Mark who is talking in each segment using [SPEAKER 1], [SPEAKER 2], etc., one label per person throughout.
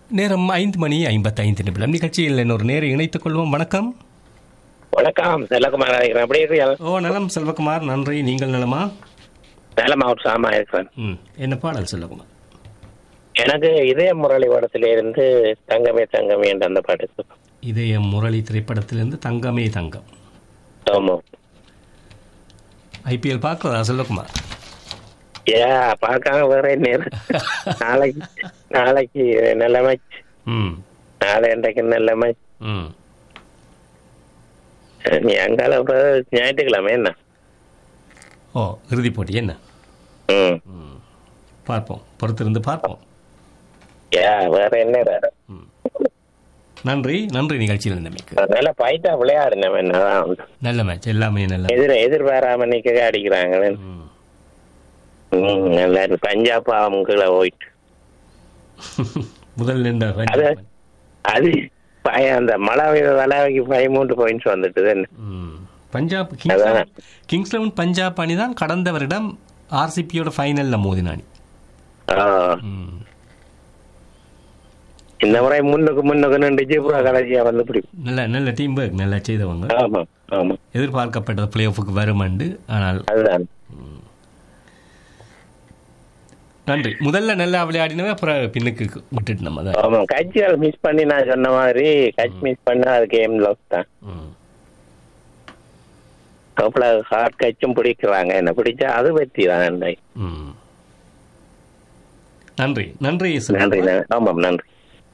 [SPEAKER 1] நேரம் ஐந்து மணி ஐம்பத்தைந்து நிமிடம் நிகழ்ச்சியில் இன்னொரு நேரம் இணைத்துக் கொள்வோம் வணக்கம்
[SPEAKER 2] வணக்கம் செல்லகுமார் இருக்கிறேன் எப்படி இருக்கீங்க
[SPEAKER 1] ஓ நலம் செல்வகுமார் நன்றி நீங்கள் நலமா
[SPEAKER 2] நலமா ஒரு சாமா இருக்கிறேன்
[SPEAKER 1] ம் என்ன பாடல் செல்வகுமார்
[SPEAKER 2] எனக்கு இதய முரளி படத்தில இருந்து தங்கமே தங்கமே என்ற அந்த பாட்டு
[SPEAKER 1] இதயம் முரளி திரைப்படத்திலிருந்து தங்கமே தங்கம்
[SPEAKER 2] ஆமா
[SPEAKER 1] ஐபிஎல் பார்க்குறதா செல்வகுமார்
[SPEAKER 2] ஏ பார்க்காம வேற நேரம் நாளைக்கு நாளைக்கு நல்ல மேட்ச்
[SPEAKER 1] ம்
[SPEAKER 2] நாளை இன்றைக்கு நல்ல மேட்ச்
[SPEAKER 1] ம்
[SPEAKER 2] நீ அங்கால ஞாயிற்றுக்கிழமை என்ன
[SPEAKER 1] ஓ இறுதிப் போட்டி என்ன
[SPEAKER 2] ம்
[SPEAKER 1] பார்ப்போம் பொறுத்திருந்து பார்ப்போம்
[SPEAKER 2] ஏ வேற என்ன வேற
[SPEAKER 1] நன்றி நன்றி நிகழ்ச்சியில் நிலைமைக்கு
[SPEAKER 2] நல்ல பைட்டா விளையாடுனவன் என்னதான் உண்டு.
[SPEAKER 1] நல்ல மேட்ச் எல்லாமே நல்ல
[SPEAKER 2] எதிர் எதிர்பாராம நிக்க அடிக்கிறாங்க
[SPEAKER 1] ம்.
[SPEAKER 2] ம், நல்லா இருக்கு. பஞ்சாப் அவங்க கீழே போயிட்டு
[SPEAKER 1] முதல் நின்ற
[SPEAKER 2] அது அது பய அந்த மழை விளையாக்கு பதிமூன்று பாயிண்ட்ஸ் வந்துட்டு
[SPEAKER 1] ம். பஞ்சாப் கிங்ஸ்
[SPEAKER 2] அதான்.
[SPEAKER 1] கிங்ஸ் லெவன் பஞ்சாப் அணி தான் கடந்த வருடம் ஆர்சிபியோட ஃபைனல்ல மோதின அணி ம்.
[SPEAKER 2] இந்த முறை முன்னுக்கு முன்னுக்கு நின்று ஜிப்ரா கடைசியா வந்து பிடிக்கும்
[SPEAKER 1] நல்ல நல்ல டீம் ஒர்க் நல்லா செய்தவங்க
[SPEAKER 2] ஆமா ஆமா
[SPEAKER 1] எதிர்பார்க்கப்பட்டது பிளே ஆஃபுக்கு வருமண்டு ஆனால்
[SPEAKER 2] அதுதான்
[SPEAKER 1] நன்றி முதல்ல நல்லா விளையாடினவே அப்புறம் பின்னுக்கு விட்டுட்டு நம்ம தான்
[SPEAKER 2] ஆமா கட்சிகள் மிஸ் பண்ணி நான் சொன்ன மாதிரி கட்சி மிஸ் பண்ணா அது கேம் லாஸ் தான்
[SPEAKER 1] ம்.
[SPEAKER 2] அவ்வளவு ஹார்ட் கட்சும் பிடிக்கிறாங்க என்ன பிடிச்சா அது வெற்றி தான் நன்றி
[SPEAKER 1] ம். நன்றி நன்றி சார்
[SPEAKER 2] நன்றி நன்றி. ஆமாம் நன்றி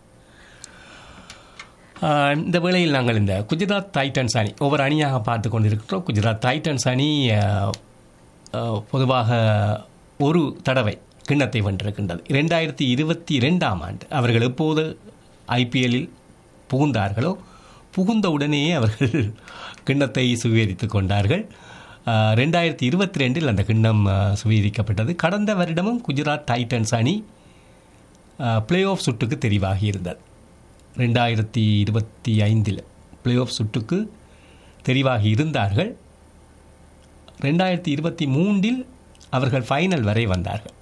[SPEAKER 1] ஆஹ் இந்த வேளையில் நாங்கள் இந்த குஜராத் டைட்டன்ஸ் அணி ஒவ்வொரு அணியாக பார்த்து கொண்டிருக்கிறோம் குஜராத் டைட்டன்ஸ் அணி ஆஹ், ஆஹ், பொதுவாக ஒரு தடவை கிண்ணத்தை வென்றிருக்கின்றது இரண்டாயிரத்தி இருபத்தி ரெண்டாம் ஆண்டு அவர்கள் எப்போது ஐபிஎல்லில் புகுந்தார்களோ புகுந்த உடனேயே அவர்கள் கிண்ணத்தை சுவீகரித்து கொண்டார்கள் ஆஹ், ரெண்டாயிரத்தி இருபத்தி ரெண்டில் அந்த கிண்ணம் ஆஹ், சுவீகரிக்கப்பட்டது கடந்த வருடமும் குஜராத் டைட்டன்ஸ் அணி பிளே ஆஃப் சுற்றுக்கு தெரிவாகி இருந்தது ரெண்டாயிரத்தி இருபத்தி ஐந்தில் பிளே ஆஃப் சுற்றுக்கு தெரிவாகி இருந்தார்கள் ரெண்டாயிரத்தி இருபத்தி மூன்றில் அவர்கள் ஃபைனல் வரை வந்தார்கள்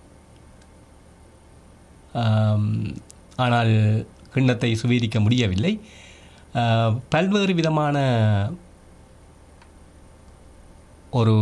[SPEAKER 1] ஆம், ஆனால் கிண்ணத்தை சுவீரிக்க முடியவில்லை ஆ, பல்வேறு விதமான ஒரு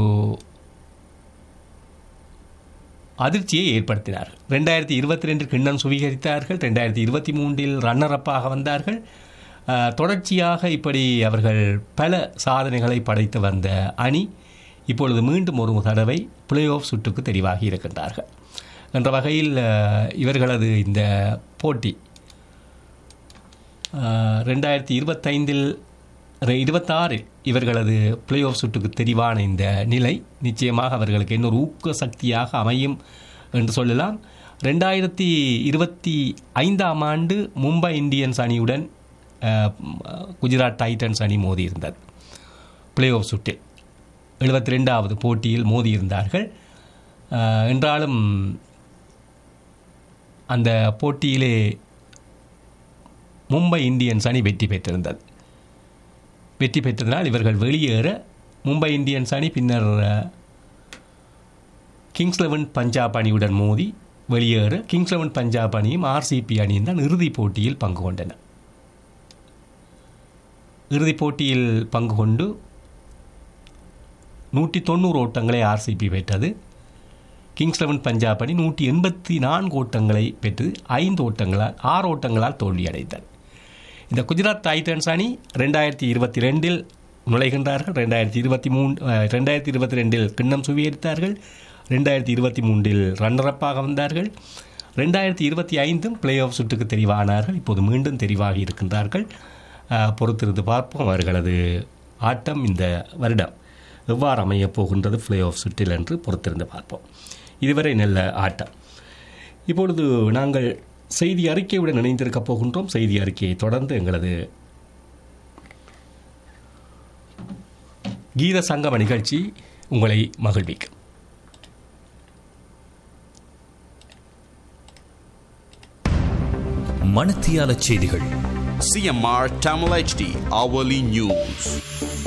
[SPEAKER 1] அதிர்ச்சியை ஏற்படுத்தினார்கள் ரெண்டாயிரத்தி இருபத்தி ரெண்டில் கிண்ணம் சுவீகரித்தார்கள் ரெண்டாயிரத்தி இருபத்தி மூன்றில் ரன்னர் அப்பாக வந்தார்கள் அஹ், தொடர்ச்சியாக இப்படி அவர்கள் பல சாதனைகளை படைத்து வந்த அணி இப்பொழுது மீண்டும் ஒரு தடவை பிளே ஆஃப் சுற்றுக்கு தெரிவாகி இருக்கின்றார்கள் என்ற வகையில் அஹ், இவர்களது இந்த போட்டி அஹ், ரெண்டாயிரத்தி இருபத்தைந்தில் ரெ- இருபத்தாறில் இவர்களது பிளே ஆஃப் சுட்டுக்கு தெரிவான இந்த நிலை நிச்சயமாக அவர்களுக்கு இன்னொரு ஊக்க சக்தியாக அமையும் என்று சொல்லலாம் ரெண்டாயிரத்தி இருபத்தி ஐந்தாம் ஆண்டு மும்பை இந்தியன்ஸ் அணியுடன் அஹ், குஜராத் டைட்டன்ஸ் அணி மோதியிருந்தது பிளே ஆஃப் சுட்டில் எழுபத்தி ரெண்டாவது போட்டியில் மோதியிருந்தார்கள் அஹ், என்றாலும் அந்த போட்டியிலே மும்பை இந்தியன்ஸ் அணி வெற்றி பெற்றிருந்தது வெற்றி பெற்றதனால் இவர்கள் வெளியேற மும்பை இந்தியன்ஸ் அணி பின்னர் அஹ், கிங்ஸ் லெவன் பஞ்சாப் அணியுடன் மோதி வெளியேற கிங்ஸ் லெவன் பஞ்சாப் அணியும் ஆர்சிபி அணியும் தான் இறுதிப் போட்டியில் பங்கு கொண்டன இறுதிப் போட்டியில் பங்கு கொண்டு நூற்றி தொண்ணூறு ஓட்டங்களை ஆர்சிபி பெற்றது கிங்ஸ் லெவன் பஞ்சாப் அணி நூற்றி எண்பத்தி நான்கு ஓட்டங்களை பெற்று ஐந்து ஓட்டங்களால் ஆறு ஓட்டங்களால் தோல்வியடைந்தது இந்த குஜராத் டைட்டன்ஸ் அணி ரெண்டாயிரத்தி இருபத்தி ரெண்டில் நுழைகின்றார்கள் ரெண்டாயிரத்தி இருபத்தி மூணு ரெண்டாயிரத்தி இருபத்தி ரெண்டில் கிண்ணம் சுவீகரித்தார்கள் ரெண்டாயிரத்தி இருபத்தி மூன்றில் ரன்னரப்பாக வந்தார்கள் ரெண்டாயிரத்தி இருபத்தி ஐந்தும் பிளே ஆஃப் சுற்றுக்கு தெரிவானார்கள் இப்போது மீண்டும் தெரிவாகி இருக்கின்றார்கள் அஹ், பொறுத்திருந்து பார்ப்போம் அவர்களது ஆட்டம் இந்த வருடம் எவ்வாறு அமையப் போகின்றது பிளே ஆஃப் சுற்றில் என்று பொறுத்திருந்து பார்ப்போம் இதுவரை நல்ல ஆட்டம் இப்பொழுது நாங்கள் செய்தி அறிக்கையுடன் இணைந்திருக்கப் போகின்றோம் செய்தி அறிக்கையை தொடர்ந்து எங்களது கீத சங்கம நிகழ்ச்சி உங்களை மகிழ்விக்கும்
[SPEAKER 3] மணத்தியால செய்திகள்
[SPEAKER 4] CMR Tamil HD hourly news.